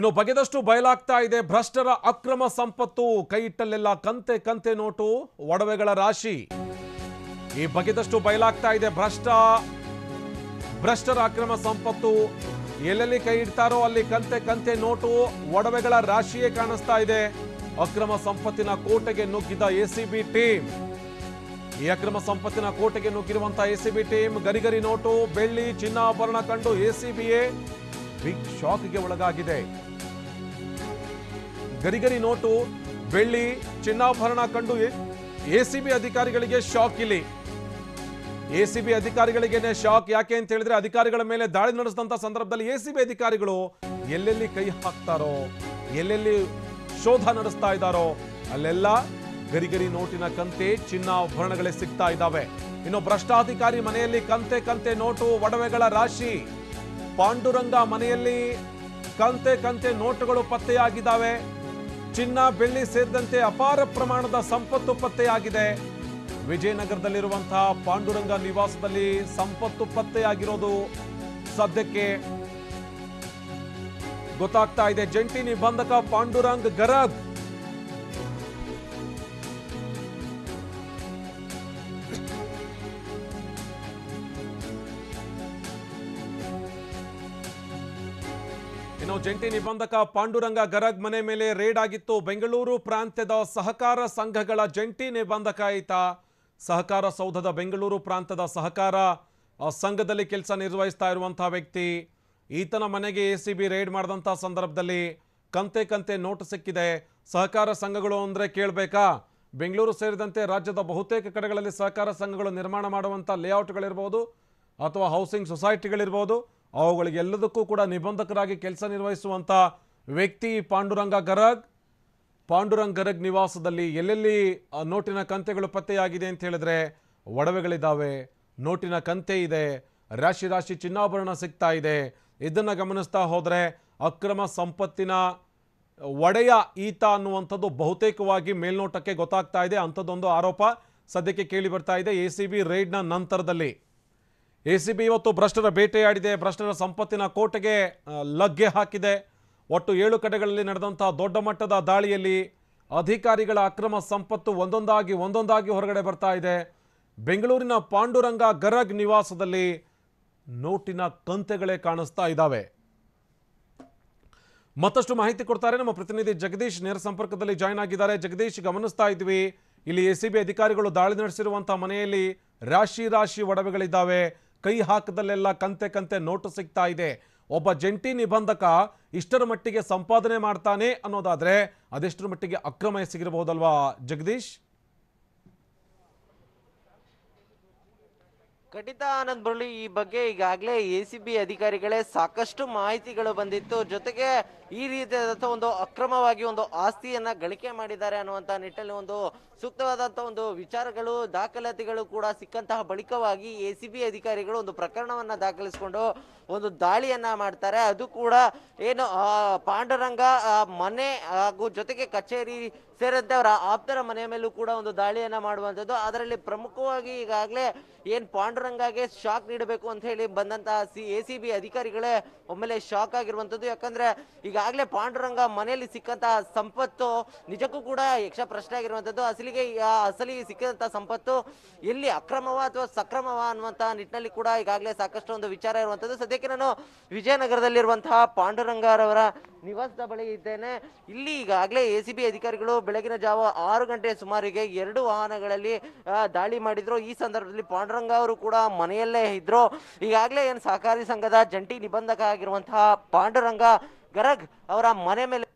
ಇನ್ನು ಬಗೆದಷ್ಟು ಬಯಲಾಗ್ತಾ ಇದೆ ಭ್ರಷ್ಟರ ಅಕ್ರಮ ಸಂಪತ್ತು ಕೈ ಇಟ್ಟಲ್ಲೆಲ್ಲ ಕಂತೆ ಕಂತೆ ನೋಟು ಒಡವೆಗಳ ರಾಶಿ ಈ ಬಗೆದಷ್ಟು ಬಯಲಾಗ್ತಾ ಇದೆ ಭ್ರಷ್ಟ ಭ್ರಷ್ಟರ ಅಕ್ರಮ ಸಂಪತ್ತು ಎಲ್ಲೆಲ್ಲಿ ಕೈ ಇಡ್ತಾರೋ ಅಲ್ಲಿ ಕಂತೆ ಕಂತೆ ನೋಟು ಒಡವೆಗಳ ರಾಶಿಯೇ ಕಾಣಿಸ್ತಾ ಇದೆ ಅಕ್ರಮ ಸಂಪತ್ತಿನ ಕೋಟೆಗೆ ನುಗ್ಗಿದ ಎಸಿಬಿ ಟೀಮ್ ಈ ಅಕ್ರಮ ಸಂಪತ್ತಿನ ಕೋಟೆಗೆ ನುಗ್ಗಿರುವಂತಹ ಎಸಿಬಿ ಟೀಮ್ ಗರಿಗರಿ ನೋಟು ಬೆಳ್ಳಿ ಚಿನ್ನಾಭರಣ ಕಂಡು ಎಸಿಬಿಎ ಬಿಗ್ ಶಾಕ್ಗೆ ಒಳಗಾಗಿದೆ ಗರಿಗರಿ ನೋಟು ಬೆಳ್ಳಿ ಚಿನ್ನಾಭರಣ ಕಂಡು ಎಸಿಬಿ ಅಧಿಕಾರಿಗಳಿಗೆ ಶಾಕ್ ಇಲ್ಲಿ ಎಸಿಬಿ ಅಧಿಕಾರಿಗಳಿಗೇನೆ ಶಾಕ್ ಯಾಕೆ ಅಂತ ಹೇಳಿದ್ರೆ ಅಧಿಕಾರಿಗಳ ಮೇಲೆ ದಾಳಿ ನಡೆಸಿದಂತ ಸಂದರ್ಭದಲ್ಲಿ ಎಸಿಬಿ ಅಧಿಕಾರಿಗಳು ಎಲ್ಲೆಲ್ಲಿ ಕೈ ಹಾಕ್ತಾರೋ ಎಲ್ಲೆಲ್ಲಿ ಶೋಧ ನಡೆಸ್ತಾ ಇದ್ದಾರೋ ಅಲ್ಲೆಲ್ಲ ಗರಿಗರಿ ನೋಟಿನ ಕಂತೆ ಚಿನ್ನಾಭರಣಗಳೇ ಸಿಗ್ತಾ ಇದ್ದಾವೆ ಇನ್ನು ಭ್ರಷ್ಟಾಧಿಕಾರಿ ಮನೆಯಲ್ಲಿ ಕಂತೆ ಕಂತೆ ನೋಟು ಒಡವೆಗಳ ರಾಶಿ ಪಾಂಡುರಂಗ ಮನೆಯಲ್ಲಿ ಕಂತೆ ಕಂತೆ ನೋಟುಗಳು ಪತ್ತೆಯಾಗಿದ್ದಾವೆ ಚಿನ್ನ ಬೆಳ್ಳಿ ಸೇರಿದಂತೆ ಅಪಾರ ಪ್ರಮಾಣದ ಸಂಪತ್ತು ಪತ್ತೆಯಾಗಿದೆ ವಿಜಯನಗರದಲ್ಲಿರುವಂತಹ ಪಾಂಡುರಂಗ ನಿವಾಸದಲ್ಲಿ ಸಂಪತ್ತು ಪತ್ತೆಯಾಗಿರೋದು ಸದ್ಯಕ್ಕೆ ಗೊತ್ತಾಗ್ತಾ ಇದೆ ಜಂಟಿ ನಿಬಂಧಕ ಪಾಂಡುರಂಗ್ ಗರಗ್ ಇನ್ನು ಜಂಟಿ ನಿಬಂಧಕ ಪಾಂಡುರಂಗ ಗರಗ್ ಮನೆ ಮೇಲೆ ರೇಡ್ ಆಗಿತ್ತು ಬೆಂಗಳೂರು ಪ್ರಾಂತ್ಯದ ಸಹಕಾರ ಸಂಘಗಳ ಜಂಟಿ ನಿಬಂಧಕ ಈತ ಸಹಕಾರ ಸೌಧದ ಬೆಂಗಳೂರು ಪ್ರಾಂತದ ಸಹಕಾರ ಆ, ಸಂಘದಲ್ಲಿ ಕೆಲಸ ನಿರ್ವಹಿಸ್ತಾ ಇರುವಂತಹ ವ್ಯಕ್ತಿ ಈತನ ಮನೆಗೆ ಎ ಸಿ ಬಿ ರೇಡ್ ಮಾಡಿದಂಥ ಸಂದರ್ಭದಲ್ಲಿ ಕಂತೆ ಕಂತೆ ನೋಟ್ ಸಿಕ್ಕಿದೆ ಸಹಕಾರ ಸಂಘಗಳು ಅಂದರೆ ಕೇಳಬೇಕಾ ಬೆಂಗಳೂರು ಸೇರಿದಂತೆ ರಾಜ್ಯದ ಬಹುತೇಕ ಕಡೆಗಳಲ್ಲಿ ಸಹಕಾರ ಸಂಘಗಳು ನಿರ್ಮಾಣ ಮಾಡುವಂಥ ಲೇಔಟ್ಗಳಿರ್ಬೋದು ಅಥವಾ ಹೌಸಿಂಗ್ ಸೊಸೈಟಿಗಳಿರ್ಬೋದು ಅವುಗಳಿಗೆಲ್ಲದಕ್ಕೂ ಕೂಡ ನಿಬಂಧಕರಾಗಿ ಕೆಲಸ ನಿರ್ವಹಿಸುವಂಥ ವ್ಯಕ್ತಿ ಪಾಂಡುರಂಗ ಗರಗ್ ಪಾಂಡುರಂಗ್ ಗರಗ್ ನಿವಾಸದಲ್ಲಿ ಎಲ್ಲೆಲ್ಲಿ ಆ ನೋಟಿನ ಕಂತೆಗಳು ಪತ್ತೆಯಾಗಿದೆ ಅಂತ ಹೇಳಿದ್ರೆ ಒಡವೆಗಳಿದ್ದಾವೆ ನೋಟಿನ ಕಂತೆ ಇದೆ ರಾಶಿ ರಾಶಿ ಚಿನ್ನಾಭರಣ ಸಿಗ್ತಾ ಇದೆ ಇದನ್ನು ಗಮನಿಸ್ತಾ ಹೋದರೆ ಅಕ್ರಮ ಸಂಪತ್ತಿನ ಒಡೆಯ ಈತ ಅನ್ನುವಂಥದ್ದು ಬಹುತೇಕವಾಗಿ ಮೇಲ್ನೋಟಕ್ಕೆ ಗೊತ್ತಾಗ್ತಾ ಇದೆ ಅಂಥದ್ದೊಂದು ಆರೋಪ ಸದ್ಯಕ್ಕೆ ಕೇಳಿ ಬರ್ತಾ ಇದೆ ಎ ಸಿ ಬಿ ರೈಡ್ನ ನಂತರದಲ್ಲಿ ಎ ಸಿ ಬಿ ಇವತ್ತು ಭ್ರಷ್ಟರ ಬೇಟೆಯಾಡಿದೆ ಭ್ರಷ್ಟರ ಸಂಪತ್ತಿನ ಕೋಟೆಗೆ ಆ, ಲಗ್ಗೆ ಹಾಕಿದೆ ಒಟ್ಟು ಏಳು ಕಡೆಗಳಲ್ಲಿ ನಡೆದಂತಹ ದೊಡ್ಡ ಮಟ್ಟದ ದಾಳಿಯಲ್ಲಿ ಅಧಿಕಾರಿಗಳ ಅಕ್ರಮ ಸಂಪತ್ತು ಒಂದೊಂದಾಗಿ ಒಂದೊಂದಾಗಿ ಹೊರಗಡೆ ಬರ್ತಾ ಇದೆ ಬೆಂಗಳೂರಿನ ಪಾಂಡುರಂಗ ಗರಗ್ ನಿವಾಸದಲ್ಲಿ ನೋಟಿನ ಕಂತೆಗಳೇ ಕಾಣಿಸ್ತಾ ಇದ್ದಾವೆ ಮತ್ತಷ್ಟು ಮಾಹಿತಿ ಕೊಡ್ತಾರೆ ನಮ್ಮ ಪ್ರತಿನಿಧಿ ಜಗದೀಶ್ ನೇರ ಸಂಪರ್ಕದಲ್ಲಿ ಜಾಯ್ನ್ ಆಗಿದ್ದಾರೆ ಜಗದೀಶ್ ಗಮನಿಸ್ತಾ ಇದ್ವಿ ಇಲ್ಲಿ ಎ ಸಿ ಬಿ ಅಧಿಕಾರಿಗಳು ದಾಳಿ ನಡೆಸಿರುವಂತಹ ಮನೆಯಲ್ಲಿ ರಾಶಿ ರಾಶಿ ಒಡವೆಗಳಿದ್ದಾವೆ ಕೈ ಹಾಕದಲ್ಲೆಲ್ಲ ಕಂತೆ ಕಂತೆ ನೋಟು ಸಿಗ್ತಾ ಇದೆ ಒಬ್ಬ ಜಂಟಿ ನಿಬಂಧಕ ಇಷ್ಟರ ಮಟ್ಟಿಗೆ ಸಂಪಾದನೆ ಮಾಡ್ತಾನೆ ಅನ್ನೋದಾದ್ರೆ ಅದೆಷ್ಟರ ಮಟ್ಟಿಗೆ ಅಕ್ರಮ ಎಸಗಿರಬಹುದಲ್ವಾ ಜಗದೀಶ್ ಖಂಡಿತ ಆನಂದ್ ಮುರಳಿ ಈ ಬಗ್ಗೆ ಈಗಾಗಲೇ ಎ ಸಿ ಬಿ ಅಧಿಕಾರಿಗಳೇ ಸಾಕಷ್ಟು ಮಾಹಿತಿಗಳು ಬಂದಿತ್ತು ಜೊತೆಗೆ ಈ ರೀತಿಯಾದಂಥ ಒಂದು ಅಕ್ರಮವಾಗಿ ಒಂದು ಆಸ್ತಿಯನ್ನ ಗಳಿಕೆ ಮಾಡಿದ್ದಾರೆ ಅನ್ನುವಂಥ ನಿಟ್ಟಲ್ಲಿ ಒಂದು ಸೂಕ್ತವಾದಂಥ ಒಂದು ವಿಚಾರಗಳು ದಾಖಲಾತಿಗಳು ಕೂಡ ಸಿಕ್ಕಂತಹ ಬಳಿಕವಾಗಿ ಎ ಸಿ ಬಿ ಅಧಿಕಾರಿಗಳು ಒಂದು ಪ್ರಕರಣವನ್ನ ದಾಖಲಿಸಿಕೊಂಡು ಒಂದು ದಾಳಿಯನ್ನ ಮಾಡ್ತಾರೆ ಅದು ಕೂಡ ಏನು ಆ, ಪಾಂಡುರಂಗ ಆ, ಮನೆ ಹಾಗೂ ಜೊತೆಗೆ ಕಚೇರಿ ಸೇರಿದಂತೆ ಅವರ ಆಪ್ತರ ಮನೆಯ ಮೇಲೂ ಕೂಡ ಒಂದು ದಾಳಿಯನ್ನ ಮಾಡುವಂಥದ್ದು ಅದರಲ್ಲಿ ಪ್ರಮುಖವಾಗಿ ಈಗಾಗಲೇ ಏನ್ ಪಾಂಡುರಂಗಗೆ ಶಾಕ್ ನೀಡಬೇಕು ಅಂತ ಹೇಳಿ ಬಂದಂತಹ ಸಿ ಎ ಸಿ ಬಿ ಅಧಿಕಾರಿಗಳೇ ಒಮ್ಮೆಲೆ ಶಾಕ್ ಆಗಿರುವಂಥದ್ದು ಯಾಕಂದ್ರೆ ಈಗಾಗಲೇ ಪಾಂಡುರಂಗ ಮನೆಯಲ್ಲಿ ಸಿಕ್ಕಂತಹ ಸಂಪತ್ತು ನಿಜಕ್ಕೂ ಕೂಡ ಯಕ್ಷ ಪ್ರಶ್ನೆ ಆಗಿರುವಂಥದ್ದು ಅಸಲಿಗೆ ಈ- ಆ ಅಸಲಿಗೆ ಸಿಕ್ಕಿದಂತಹ ಸಂಪತ್ತು ಎಲ್ಲಿ ಅಕ್ರಮವ ಅಥವಾ ಸಕ್ರಮವ ಅನ್ನುವಂತ ನಿಟ್ಟಿನಲ್ಲಿ ಕೂಡ ಈಗಾಗಲೇ ಸಾಕಷ್ಟು ಒಂದು ವಿಚಾರ ಇರುವಂಥದ್ದು ಸದ್ಯಕ್ಕೆ ನಾನು ವಿಜಯನಗರದಲ್ಲಿರುವಂತಹ ಪಾಂಡುರಂಗರವರ ನಿವಾಸದ ಬಳಿ ಇದ್ದೇನೆ ಇಲ್ಲಿ ಈಗಾಗಲೇ ಎ ಸಿ ಬಿ ಅಧಿಕಾರಿಗಳು ಬೆಳಗಿನ ಜಾವ ಆರು ಗಂಟೆ ಸುಮಾರಿಗೆ ಎರಡು ವಾಹನಗಳಲ್ಲಿ ಆ, ದಾಳಿ ಮಾಡಿದ್ರು ಈ ಸಂದರ್ಭದಲ್ಲಿ ಪಾಂಡುರಂಗ ಅವರು ಕೂಡ ಮನೆಯಲ್ಲೇ ಇದ್ರು ಈಗಾಗಲೇ ಏನು ಸಹಕಾರಿ ಸಂಘದ ಜಂಟಿ ನಿಬಂಧಕ ಆಗಿರುವಂತಹ ಪಾಂಡುರಂಗ ಗರಗ್ ಅವರ ಮನೆ ಮೇಲೆ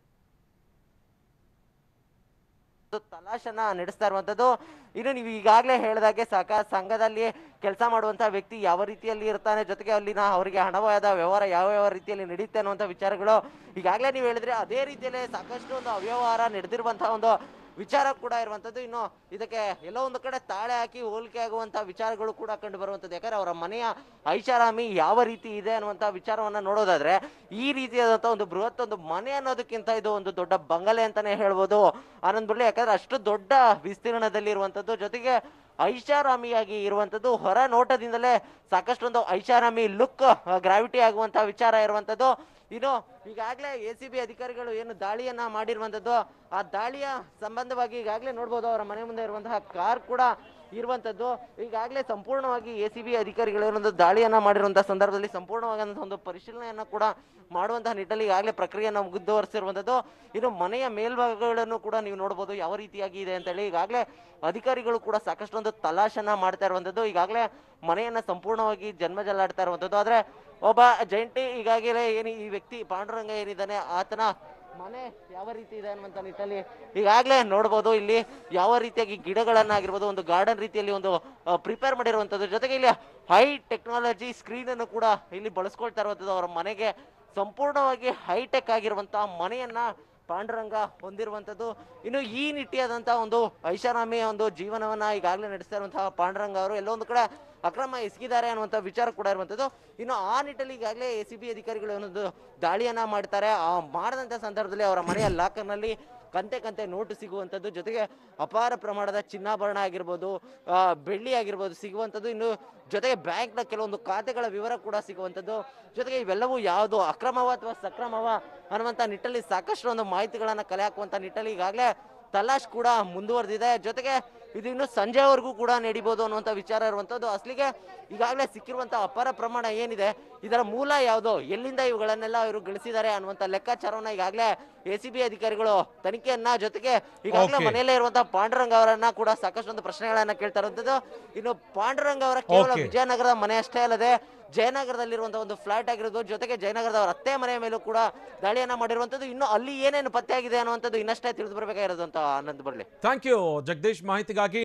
ಒಂದು ತಲಾಶನ ನಡೆಸ್ತಾ ಇರುವಂತದ್ದು ಇನ್ನು ನೀವು ಈಗಾಗಲೇ ಹೇಳಿದಾಗೆ ಸಹಕಾರ ಸಂಘದಲ್ಲಿ ಕೆಲಸ ಮಾಡುವಂತಹ ವ್ಯಕ್ತಿ ಯಾವ ರೀತಿಯಲ್ಲಿ ಇರ್ತಾನೆ ಜೊತೆಗೆ ಅಲ್ಲಿನ ಅವರಿಗೆ ಹಣವಾದ ವ್ಯವಹಾರ ಯಾವ ಯಾವ ರೀತಿಯಲ್ಲಿ ನಡೆಯುತ್ತೆ ಅನ್ನುವಂಥ ವಿಚಾರಗಳು ಈಗಾಗಲೇ ನೀವು ಹೇಳಿದ್ರೆ ಅದೇ ರೀತಿಯಲ್ಲೇ ಸಾಕಷ್ಟು ಒಂದು ಅವ್ಯವಹಾರ ನಡೆದಿರುವಂತಹ ಒಂದು ವಿಚಾರ ಕೂಡ ಇರುವಂತದ್ದು ಇನ್ನು ಇದಕ್ಕೆ ಎಲ್ಲೋ ಒಂದು ಕಡೆ ತಾಳೆ ಹಾಕಿ ಹೋಲಿಕೆ ಆಗುವಂತಹ ವಿಚಾರಗಳು ಕೂಡ ಕಂಡು ಬರುವಂತದ್ದು ಯಾಕಂದ್ರೆ ಅವರ ಮನೆಯ ಐಷಾರಾಮಿ ಯಾವ ರೀತಿ ಇದೆ ಅನ್ನುವಂತ ವಿಚಾರವನ್ನ ನೋಡೋದಾದ್ರೆ ಈ ರೀತಿಯಾದಂತಹ ಒಂದು ಬೃಹತ್ ಒಂದು ಮನೆ ಅನ್ನೋದಕ್ಕಿಂತ ಇದು ಒಂದು ದೊಡ್ಡ ಬಂಗಲೆ ಅಂತಾನೆ ಹೇಳ್ಬೋದು ಆನಂದ್ ಬಿರ್ಲಿ ಯಾಕಂದ್ರೆ ಅಷ್ಟು ದೊಡ್ಡ ವಿಸ್ತೀರ್ಣದಲ್ಲಿ ಇರುವಂತದ್ದು ಜೊತೆಗೆ ಐಷಾರಾಮಿಯಾಗಿ ಇರುವಂತದ್ದು ಹೊರ ನೋಟದಿಂದಲೇ ಸಾಕಷ್ಟು ಒಂದು ಐಷಾರಾಮಿ ಲುಕ್ ಗ್ರಾವಿಟಿ ಆಗುವಂತಹ ವಿಚಾರ ಇರುವಂತದ್ದು ಇನ್ನು ಈಗಾಗಲೇ ಎ ಸಿ ಬಿ ಅಧಿಕಾರಿಗಳು ಏನು ದಾಳಿಯನ್ನ ಮಾಡಿರುವಂತದ್ದು ಆ ದಾಳಿಯ ಸಂಬಂಧವಾಗಿ ಈಗಾಗಲೇ ನೋಡ್ಬೋದು ಅವರ ಮನೆ ಮುಂದೆ ಇರುವಂತಹ ಕಾರ್ ಕೂಡ ಇರುವಂತದ್ದು ಈಗಾಗಲೇ ಸಂಪೂರ್ಣವಾಗಿ ಎ ಸಿ ಬಿ ಅಧಿಕಾರಿಗಳು ಏನೊಂದು ದಾಳಿಯನ್ನ ಮಾಡಿರುವಂತಹ ಸಂದರ್ಭದಲ್ಲಿ ಸಂಪೂರ್ಣವಾದಂತಹ ಒಂದು ಪರಿಶೀಲನೆಯನ್ನ ಕೂಡ ಮಾಡುವಂತಹ ನಿಟ್ಟಲ್ಲಿ ಈಗಾಗಲೇ ಪ್ರಕ್ರಿಯೆಯನ್ನು ಮುಂದುವರಿಸಿರುವಂತದ್ದು ಇನ್ನು ಮನೆಯ ಮೇಲ್ಭಾಗಗಳನ್ನು ಕೂಡ ನೀವು ನೋಡಬಹುದು ಯಾವ ರೀತಿಯಾಗಿ ಇದೆ ಅಂತ ಹೇಳಿ ಈಗಾಗಲೇ ಅಧಿಕಾರಿಗಳು ಕೂಡ ಸಾಕಷ್ಟು ಒಂದು ತಲಾಶನ ಮಾಡ್ತಾ ಇರುವಂತದ್ದು ಈಗಾಗಲೇ ಮನೆಯನ್ನ ಸಂಪೂರ್ಣವಾಗಿ ಜನ್ಮ ಜಲ್ಲಾಡ್ತಾ ಇರುವಂತದ್ದು ಆದ್ರೆ ಒಬ್ಬ ಜಂಟಿ ಈಗಾಗಲೇ ಏನು ಈ ವ್ಯಕ್ತಿ ಪಾಂಡುರಂಗ ಏನಿದ್ದಾನೆ ಆತನ ಮನೆ ಯಾವ ರೀತಿ ಇದೆ ಅನ್ನುವಂತ ನಿಟ್ಟಲ್ಲಿ ಈಗಾಗಲೇ ನೋಡ್ಬೋದು ಇಲ್ಲಿ ಯಾವ ರೀತಿಯಾಗಿ ಗಿಡಗಳನ್ನಾಗಿರ್ಬೋದು ಒಂದು ಗಾರ್ಡನ್ ರೀತಿಯಲ್ಲಿ ಒಂದು ಪ್ರಿಪೇರ್ ಮಾಡಿರುವಂಥದ್ದು ಜೊತೆಗೆ ಇಲ್ಲಿ ಹೈ ಟೆಕ್ನಾಲಜಿ ಸ್ಕ್ರೀನ್ ಅನ್ನು ಕೂಡ ಇಲ್ಲಿ ಬಳಸ್ಕೊಳ್ತಾ ಇರುವಂಥದ್ದು ಅವರ ಮನೆಗೆ ಸಂಪೂರ್ಣವಾಗಿ ಹೈಟೆಕ್ ಆಗಿರುವಂತಹ ಮನೆಯನ್ನ ಪಾಂಡುರಂಗ ಹೊಂದಿರುವಂಥದ್ದು ಇನ್ನು ಈ ನಿಟ್ಟಿಯಾದಂತಹ ಒಂದು ಐಷಾರಾಮಿಯ ಒಂದು ಜೀವನವನ್ನ ಈಗಾಗಲೇ ನಡೆಸ್ತಾ ಇರುವಂತಹ ಪಾಂಡುರಂಗ ಅವರು ಎಲ್ಲೋ ಒಂದು ಕಡೆ ಅಕ್ರಮ ಎಸಗಿದ್ದಾರೆ ಅನ್ನುವಂಥ ವಿಚಾರ ಕೂಡ ಇರುವಂಥದ್ದು ಇನ್ನು ಆ ನಿಟ್ಟಲ್ಲಿ ಈಗಾಗಲೇ ಎ ಸಿ ಬಿ ಅಧಿಕಾರಿಗಳು ಒಂದು ದಾಳಿಯನ್ನ ಮಾಡ್ತಾರೆ ಆ ಮಾಡಿದಂಥ ಸಂದರ್ಭದಲ್ಲಿ ಅವರ ಮನೆಯ ಲಾಕರ್ನಲ್ಲಿ ಕಂತೆ ಕಂತೆ ನೋಟು ಸಿಗುವಂಥದ್ದು ಜೊತೆಗೆ ಅಪಾರ ಪ್ರಮಾಣದ ಚಿನ್ನಾಭರಣ ಆಗಿರ್ಬೋದು ಆ, ಬೆಳ್ಳಿ ಆಗಿರ್ಬೋದು ಸಿಗುವಂಥದ್ದು ಇನ್ನು ಜೊತೆಗೆ ಬ್ಯಾಂಕ್ನ ಕೆಲವೊಂದು ಖಾತೆಗಳ ವಿವರ ಕೂಡ ಸಿಗುವಂಥದ್ದು ಜೊತೆಗೆ ಇವೆಲ್ಲವೂ ಯಾವುದು ಅಕ್ರಮವ ಅಥವಾ ಸಕ್ರಮವ ಅನ್ನುವಂಥ ನಿಟ್ಟಲ್ಲಿ ಸಾಕಷ್ಟು ಒಂದು ಮಾಹಿತಿಗಳನ್ನ ಕಲೆ ಹಾಕುವಂಥ ನಿಟ್ಟಲ್ಲಿ ಈಗಾಗಲೇ ತಲಾಶ್ ಕೂಡ ಮುಂದುವರೆದಿದೆ ಜೊತೆಗೆ ಇದು ಇನ್ನು ಸಂಜೆವರೆಗೂ ಕೂಡ ನಡಿಬೋದು ಅನ್ನುವಂಥ ವಿಚಾರ ಇರುವಂಥದ್ದು ಅಸಲಿಗೆ ಈಗಾಗಲೇ ಸಿಕ್ಕಿರುವಂಥ ಅಪಾರ ಪ್ರಮಾಣ ಏನಿದೆ ಇದರ ಮೂಲ ಯಾವುದು ಎಲ್ಲಿಂದ ಇವುಗಳನ್ನೆಲ್ಲ ಇವರು ಗಳಿಸಿದ್ದಾರೆ ಅನ್ನುವಂಥ ಲೆಕ್ಕಾಚಾರವನ್ನ ಈಗಾಗಲೇ ಎ ಸಿ ಬಿ ಅಧಿಕಾರಿಗಳು ತನಿಖೆಯನ್ನ ಜೊತೆಗೆ ಈಗಾಗಲೇ Okay. ಮನೆಯಲ್ಲೇ ಇರುವಂತಹ ಪಾಂಡುರಂಗ ಅವರನ್ನ ಕೂಡ ಸಾಕಷ್ಟು ಒಂದು ಪ್ರಶ್ನೆಗಳನ್ನ ಕೇಳ್ತಾ ಇರುವಂತದ್ದು ಇನ್ನು ಪಾಂಡುರಂಗ ಅವರ ಕೇವಲ Okay. ವಿಜಯನಗರದ ಮನೆ ಅಷ್ಟೇ ಅಲ್ಲದೆ ಜಯನಗರದಲ್ಲಿರುವಂತಹ ಒಂದು ಫ್ಲಾಟ್ ಆಗಿರೋದು ಜೊತೆಗೆ ಜಯನಗರದ ಅವರ ಅತ್ತೆ ಮನೆಯ ಮೇಲೂ ಕೂಡ ದಾಳಿಯನ್ನ ಮಾಡಿರುವಂತದ್ದು ಇನ್ನು ಅಲ್ಲಿ ಏನೇನು ಪತ್ತೆ ಆಗಿದೆ ಅನ್ನುವಂಥದ್ದು ಇನ್ನಷ್ಟೇ ತಿಳಿದು ಬರಬೇಕಾಗಿರೋದು ಅಂತ ಆನಂದ್ ಬರ್ಲಿ ಥ್ಯಾಂಕ್ ಯು ಜಗದೀಶ್ ಮಾಹಿತಿಗಾಗಿ